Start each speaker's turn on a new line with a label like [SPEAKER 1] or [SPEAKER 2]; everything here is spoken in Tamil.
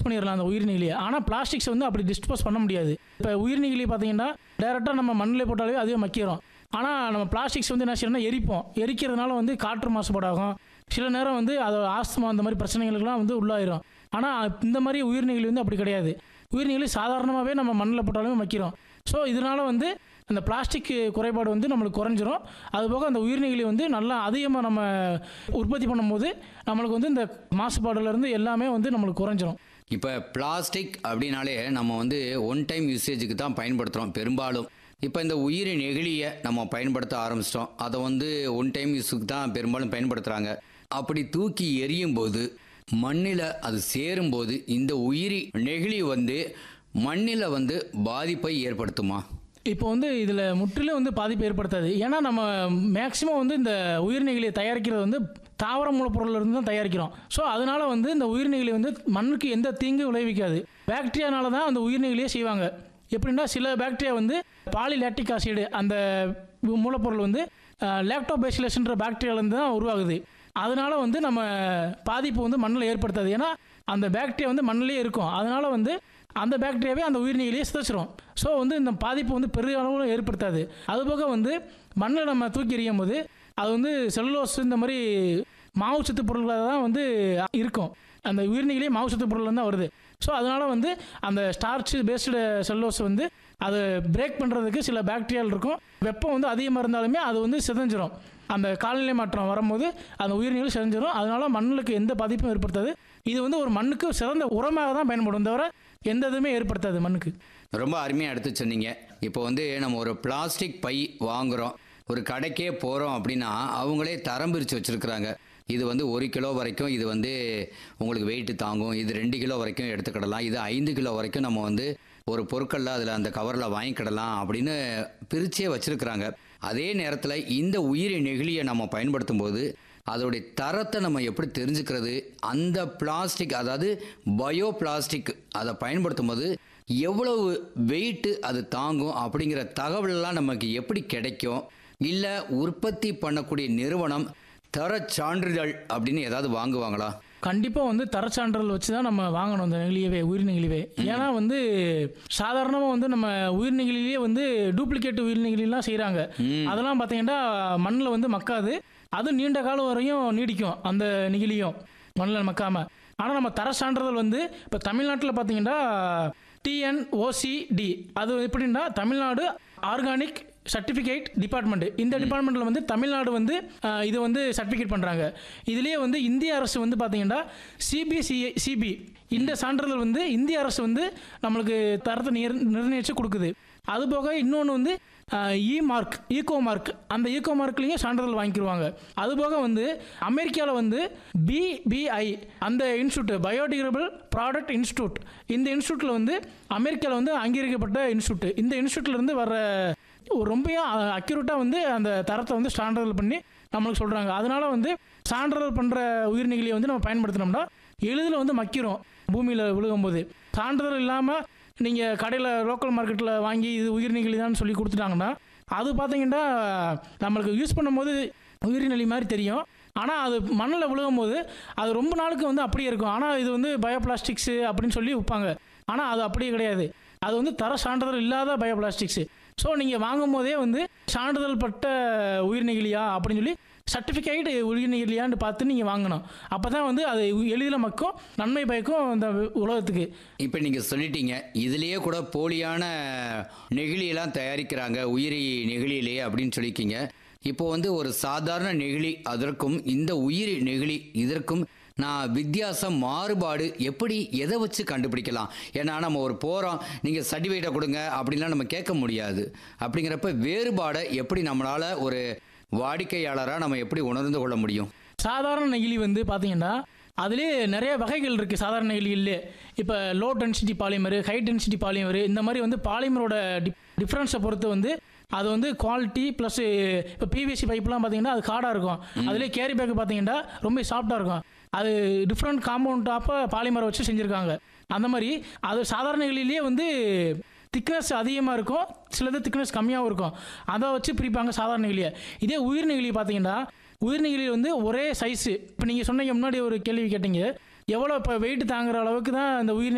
[SPEAKER 1] பண்ணிடலாம் அந்த உயிர்நீலியை ஆனால் பிளாஸ்டிக்ஸ் வந்து அப்படி டிஸ்போஸ் பண்ண முடியாது இப்போ உயிர்நீலி பார்த்தீங்கன்னா டேரெக்டாக நம்ம மண்ணில் போட்டாலே அதுவே மக்கிறோம் ஆனால் நம்ம பிளாஸ்டிக்ஸ் வந்து என்ன செய்யணும்னா எரிப்போம் எரிக்கிறதுனால வந்து காற்று மாசுபாடாகும் சில நேரம் வந்து அது ஆஸ்துமா அந்த மாதிரி பிரச்சனைகளுக்கெல்லாம் வந்து உள்ளாயிரும் ஆனால் இந்த மாதிரி உயிர்நீலி வந்து அப்படி கிடையாது உயிர்நீலி சாதாரணமாகவே நம்ம மண்ணில் போட்டாலுமே மக்கிறோம் ஸோ இதனால வந்து அந்த பிளாஸ்டிக் குறைபாடு வந்து நம்மளுக்கு குறைஞ்சிரும் அதுபோக அந்த உயிர்நீலி வந்து நல்லா அதிகமாக நம்ம உற்பத்தி பண்ணும்போது நம்மளுக்கு வந்து இந்த மாசுபாடுலேருந்து எல்லாமே வந்து நம்மளுக்கு குறைஞ்சிரும்
[SPEAKER 2] இப்போ பிளாஸ்டிக் அப்படின்னாலே நம்ம வந்து ஒன் டைம் யூசேஜுக்கு தான் பயன்படுத்துகிறோம் பெரும்பாலும் இப்போ இந்த உயிரி நெகிழியை நம்ம பயன்படுத்த ஆரம்பிச்சிட்டோம் அதை வந்து ஒன் டைம் யூஸுக்கு தான் பெரும்பாலும் பயன்படுத்துகிறாங்க அப்படி தூக்கி எரியும் போது மண்ணில் அது சேரும்போது இந்த உயிரி நெகிழி வந்து மண்ணில் வந்து பாதிப்பை ஏற்படுத்துமா
[SPEAKER 1] இப்போ வந்து இதில் முற்றிலும் வந்து பாதிப்பு ஏற்படுத்தாது ஏன்னா நம்ம மேக்ஸிமம் வந்து இந்த உயிர்நெகிழியை தயாரிக்கிறது வந்து தாவர மூலப்பொருள்ல இருந்து தான் தயாரிக்கிறோம் ஸோ அதனால வந்து இந்த உயிர்நெகிழி வந்து மண்ணுக்கு எந்த தீங்கும் விளைவிக்காது பாக்டீரியானால தான் அந்த உயிர்நெகிழியை செய்வாங்க எப்படின்னா சில பாக்டீரியா வந்து பாலிலாக்டிக் ஆசிடு அந்த மூலப்பொருள் வந்து லேக்டோபேசிலஸ்ன்ற பாக்டீரியாலேருந்து தான் உருவாகுது அதனால வந்து நம்ம பாதிப்பு வந்து மண்ணில் ஏற்படுத்தாது ஏன்னா அந்த பாக்டீரியா வந்து மண்ணிலே இருக்கும் அதனால வந்து அந்த பாக்டீரியாவே அந்த உயிர்நீலியை சிதைச்சிரும் ஸோ வந்து இந்த பாதிப்பு வந்து பெரிய அளவில் ஏற்படுத்தாது அதுபோக வந்து மண்ணில் நம்ம தூக்கி எறியும் போது அது வந்து செல்லுலோஸ் இந்த மாதிரி மாவுச்சத்து பொருள்களாக தான் வந்து இருக்கும் அந்த உயிர்நீங்களே மாவுச்சத்து பொருள் தான் வருது ஸோ அதனால் வந்து அந்த ஸ்டார்ச் பேஸ்டு செல்லோஸ் வந்து அதை பிரேக் பண்ணுறதுக்கு சில பாக்டீரியால் இருக்கும் வெப்பம் வந்து அதிகமாக இருந்தாலுமே அது வந்து சிதைஞ்சிரும் அந்த காலநிலை மாற்றம் வரும்போது அந்த உயிர்நீள் சிதைஞ்சிரும் அதனால மண்ணுக்கு எந்த பாதிப்பும் ஏற்படுத்தாது இது வந்து ஒரு மண்ணுக்கு சிறந்த உரமாக தான் பயன்படும் தவிர எந்த இதுவுமே ஏற்படுத்தாது மண்ணுக்கு
[SPEAKER 2] ரொம்ப அருமையாக எடுத்து சொன்னீங்க இப்போ வந்து நம்ம ஒரு பிளாஸ்டிக் பை வாங்குகிறோம் ஒரு கடைக்கே போகிறோம் அப்படின்னா அவங்களே தரம் பிரித்து வச்சுருக்குறாங்க இது வந்து ஒரு கிலோ வரைக்கும் இது வந்து உங்களுக்கு வெயிட் தாங்கும் இது ரெண்டு கிலோ வரைக்கும் எடுத்துக்கிடலாம் இது ஐந்து கிலோ வரைக்கும் நம்ம வந்து ஒரு பொருட்களில் அதில் அந்த கவரில் வாங்கிக்கிடலாம் அப்படின்னு பிரிச்சே வச்சுருக்குறாங்க அதே நேரத்தில் இந்த உயிரி நெகிழியை நம்ம பயன்படுத்தும் போது அதோடைய தரத்தை நம்ம எப்படி தெரிஞ்சுக்கிறது அந்த பிளாஸ்டிக் அதாவது பயோ பிளாஸ்டிக் அதை பயன்படுத்தும் போது எவ்வளவு வெயிட்டு அது தாங்கும் அப்படிங்கிற தகவலெல்லாம் நமக்கு எப்படி கிடைக்கும் இல்லை உற்பத்தி பண்ணக்கூடிய நிறுவனம் தரச் சான்றிதழ் அப்படின்னு ஏதாவது வாங்குவாங்களா
[SPEAKER 1] கண்டிப்பாக வந்து தரச்சான்றிதழ் வச்சு தான் நம்ம வாங்கணும் இந்த நெகிழியவே உயிர் நெகிழிவே ஏன்னா வந்து சாதாரணமாக வந்து நம்ம உயிர் நெகிழிலேயே வந்து டூப்ளிகேட் உயிர் நெகிழிலாம் செய்கிறாங்க அதெல்லாம் பார்த்தீங்கன்னா மண்ணில் வந்து மக்காது அது நீண்ட காலம் வரையும் நீடிக்கும் அந்த நெகிழியும் மண்ணில் மக்காம ஆனால் நம்ம தர சான்றிதழ் வந்து இப்போ தமிழ்நாட்டில் பார்த்தீங்கன்னா டிஎன்ஓசிடி அது எப்படின்னா தமிழ்நாடு ஆர்கானிக் சர்டிஃபிகேட் டிபார்ட்மெண்ட் இந்த டிபார்ட்மெண்ட்டில் வந்து தமிழ்நாடு வந்து அஹ், இது வந்து சர்டிஃபிகேட் பண்ணுறாங்க இதுலேயே வந்து இந்திய அரசு வந்து பார்த்தீங்கன்னா சிபிசிஐ சிபி இந்த சான்றிதழ் வந்து இந்திய அரசு வந்து நம்மளுக்கு தரத்தை நிர் நிர்ணயித்து கொடுக்குது அதுபோக இன்னொன்று வந்து இ மார்க் ஈகோ மார்க் அந்த ஈகோ மார்க்லேயும் சான்றிதழ் வாங்கிக்கிடுவாங்க அதுபோக வந்து அமெரிக்காவில் வந்து பிபிஐ அந்த இன்ஸ்டியூட் பயோடிகிரபிள் ப்ராடக்ட் இன்ஸ்டியூட் இந்த இன்ஸ்டியூட்டில் வந்து அமெரிக்காவில் வந்து அங்கீகரிக்கப்பட்ட இன்ஸ்டியூட் இந்த இன்ஸ்டியூட்லேருந்து வர ரொம்ப அக்யூரேட்டாக வந்து அந்த தரத்தை வந்து சான்றிதழ் பண்ணி நம்மளுக்கு சொல்கிறாங்க அதனால வந்து சான்றிதழ் பண்ணுற உயிர்நெகிழியை வந்து நம்ம பயன்படுத்தினோம்னா எளிதில் வந்து மக்கிறோம் பூமியில் விழுகும்போது சான்றிதழ் இல்லாமல் நீங்கள் கடையில் லோக்கல் மார்க்கெட்டில் வாங்கி இது உயிர்நெகிழி தான் சொல்லி கொடுத்துட்டாங்கன்னா அது பார்த்தீங்கன்னா நம்மளுக்கு யூஸ் பண்ணும்போது உயிர்நெளி மாதிரி தெரியும் ஆனால் அது மண்ணில் விழுகும்போது அது ரொம்ப நாளுக்கு வந்து அப்படியே இருக்கும் ஆனால் இது வந்து பயோபிளாஸ்டிக்ஸு அப்படின்னு சொல்லி விற்பாங்க ஆனால் அது அப்படியே கிடையாது அது வந்து தர சான்றிதழ் இல்லாத பயோபிளாஸ்டிக்ஸு ஸோ நீங்கள் வாங்கும் போதே வந்து சான்றிதழ் பட்ட உயிர்நெகிழியா அப்படின்னு சொல்லி சர்டிஃபிகேட் உயிர்நெகிழியான்னு பார்த்து நீங்கள் வாங்கணும் அப்போ தான் வந்து அது எளிதில் மக்கும் நன்மை பயக்கும் இந்த உலகத்துக்கு
[SPEAKER 2] இப்போ நீங்கள் சொல்லிட்டீங்க இதுலேயே கூட போலியான நெகிழியெல்லாம் தயாரிக்கிறாங்க உயிரி நெகிழியிலேயே அப்படின்னு சொல்லியிருக்கீங்க இப்போ வந்து ஒரு சாதாரண நெகிழி அதற்கும் இந்த உயிரி நெகிழி இதற்கும் நான் வித்தியாசம் மாறுபாடு எப்படி எதை வச்சு கண்டுபிடிக்கலாம் ஏன்னா நம்ம ஒரு போகிறோம் நீங்கள் சர்டிஃபிகேட்டை கொடுங்க அப்படின்லாம் நம்ம கேட்க முடியாது அப்படிங்கிறப்ப வேறுபாடை எப்படி நம்மளால் ஒரு வாடிக்கையாளராக நம்ம எப்படி உணர்ந்து கொள்ள முடியும்
[SPEAKER 1] சாதாரண நெகிழி வந்து பார்த்தீங்கன்னா அதுலேயே நிறைய வகைகள் இருக்குது சாதாரண நெகிழியிலே இப்போ low density polymer high density polymer இந்த மாதிரி வந்து பாலிமரோட டி டிஃப்ரென்ஸை பொறுத்து வந்து அது வந்து குவாலிட்டி ப்ளஸ் இப்போ பிவிசி பைப்லாம் பார்த்தீங்கன்னா அது காடாக இருக்கும் அதுலேயே கேரி பேக் பார்த்தீங்கன்னா ரொம்ப சாஃப்டாக இருக்கும் அது டிஃப்ரெண்ட் காம்பவுண்ட் ஆப்ப பாலிமரை வச்சு செஞ்சுருக்காங்க அந்த மாதிரி அது சாதாரண நெகிழியிலேயே வந்து திக்னஸ் அதிகமாக இருக்கும் சிலது திக்னஸ் கம்மியாகவும் இருக்கும் அதை வச்சு பிரிப்பாங்க சாதாரண நெகிழியை இதே உயிர் நெகிழி பார்த்தீங்கன்னா உயிர் நெகிழி வந்து ஒரே சைஸு இப்போ நீங்கள் சொன்னீங்க முன்னாடி ஒரு கேள்வி கேட்டீங்க எவ்வளோ இப்போ வெயிட் தாங்குற அளவுக்கு தான் அந்த உயிர்